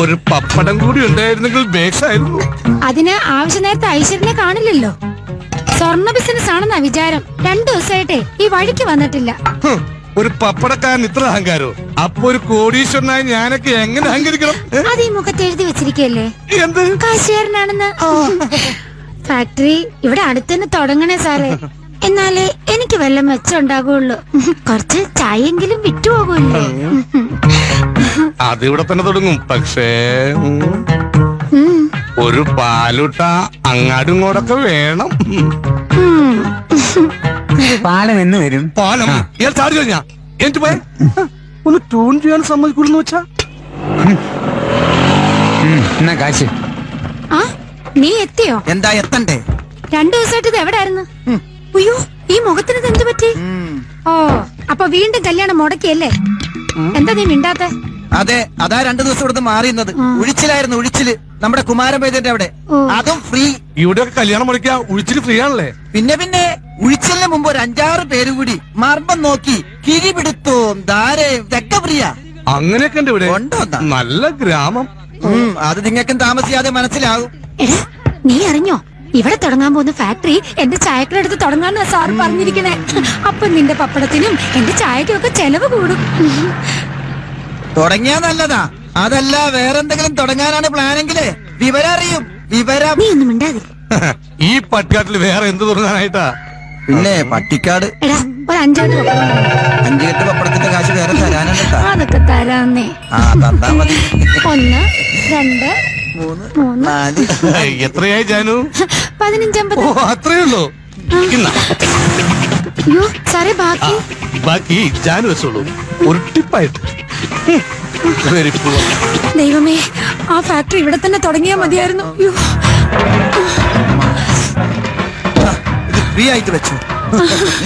ഒരു പപ്പടം കൂടി ഉണ്ടായിരുന്നെങ്കിൽ ബേസായിരുന്നു അതിന് ആവശ്യ നേരത്തെ ഐശ്വര്യനെ കാണില്ലല്ലോ സ്വർണ്ണ ബിസിനസ് ആണെന്നാ വിചാരം രണ്ടു ദിവസമായിട്ടേ ഈ വഴിക്ക് വന്നിട്ടില്ല ഹും, ഒരു പപ്പടക്കാരൻ ഇത്ര അഹങ്കാരോ അപ്പൊ ഒരു കോടീശ്വരനായി ഞാനൊക്കെ എങ്ങനെ അഹങ്കരിക്കണം ഏ? അത് ഈ മുഖത്ത് എഴുതി വെച്ചിരിക്കല്ലേ എന്ത് കാശുകാരനാണെന്ന് ഫാക്ടറി ഇവിടെ അടുത്തന്നെ തുടങ്ങണേ സാറേ എന്നാലേ എനിക്ക് വല്ല മെച്ചം ഉണ്ടാകുള്ളൂ കുറച്ച് ചായയെങ്കിലും വിറ്റുപോകുമല്ലോ അതിവിടെ തന്നെ തുടങ്ങും പക്ഷേ ഉം, ഉം, ഒരു പാലുട്ട അങ്ങാടും ഇങ്ങോട്ടൊക്കെ വേണം ഉം. പാലം എന്ന് വരും പാലം ഇയാൾ ചാടി കഴിഞ്ഞാ എന്നിട്ട് പോയെ ഒന്ന് ട്യൂൺ ചെയ്യാൻ സമ്മതിക്കുള്ളൂ വെച്ചാ ഉം, എന്നാ കാശ് ആ നീ എത്തിയോ എന്താ എത്തണ്ടേ രണ്ടു ദിവസമായിട്ട് ഇത് എവിടായിരുന്നു അയ്യോ ഈ മുഖത്തിന് ഇത് എന്ത് പറ്റി ഓ അപ്പൊ വീണ്ടും കല്യാണം മുടക്കിയല്ലേ എന്താ നീ മിണ്ടാത്തെ അതെ അതാ രണ്ടു ദിവസം ഇവിടുന്ന് മാറിയുന്നത് ഉഴിച്ചിലായിരുന്നു ഉഴിച്ചില് നമ്മുടെ കുമാരൻ വൈദ്യന്റെ അവിടെ ഓ. അതും ഫ്രീ ഇവിടെയൊക്കെ കല്യാണം മുടക്കിയ ഉഴിച്ചിട്ട് ഫ്രീ ആണല്ലേ പിന്നെ പിന്നെ ഉഴിച്ചിലിന് മുമ്പ് ഒരു അഞ്ചാറ് പേര് കൂടി മർമ്മം നോക്കി കിരിപിടുത്തവും ധാരയും ഇതൊക്കെ ഫ്രീയാ അങ്ങനെയൊക്കെ ഉണ്ട് ഇവിടെ ഉണ്ടോ എന്നാ? നല്ല ഗ്രാമം ഉം, അത് നിങ്ങൾക്കും താമസിയാതെ മനസ്സിലാകും എടാ നീ അറിഞ്ഞോ ഇവിടെ തുടങ്ങാൻ പോകുന്ന ഫാക്ടറി എന്റെ ചായക്കടടുത്ത് തുടങ്ങാന്നാ സാറ് പറഞ്ഞിരിക്കണേ അപ്പൊ നിന്റെ പപ്പടത്തിനും എന്റെ ചായക്കും ഒക്കെ ചെലവ് കൂടും തുടങ്ങിയാ നല്ലതാ അതല്ല വേറെന്തെങ്കിലും തുടങ്ങാനാണ് പ്ലാനെങ്കില് വിവരം അറിയും വിവരം നീ ഒന്നും മിണ്ടാതി ഈ പട്ടിക്കാട്ടിൽ വേറെ എന്ത് തുടങ്ങാനായിട്ടാ പിന്നെ പട്ടിക്കാട് എടാ ഒരു അഞ്ചെട്ട് പപ്പടം കൊണ്ടുവാ. അഞ്ചു കെട്ട് പപ്പടത്തിന്റെ കാശ് വേറെ തരാനുണ്ടാ അതൊക്കെ തരാന്നേ ആ തന്നാ മതി ഒന്ന് രണ്ട് മൂന്ന് മൂന്ന് നാല് എത്രയായി ജാനു പതിനഞ്ചമ്പത് ഓ അത്രേ ഉള്ളൂ ഇന്നാ. അയ്യോ സാറേ ആ, ബാക്കി ബാക്കി ജാനു വെച്ചോളൂ ഒരു ടിപ്പായിട്ട് വെരി ദൈവമേ ആ ഫാക്ടറി ഇവിടെ തന്നെ തുടങ്ങിയാൽ മതിയായിരുന്നു അയ്യോ ഇത് ഫ്രീ ആയിട്ട് വെച്ചു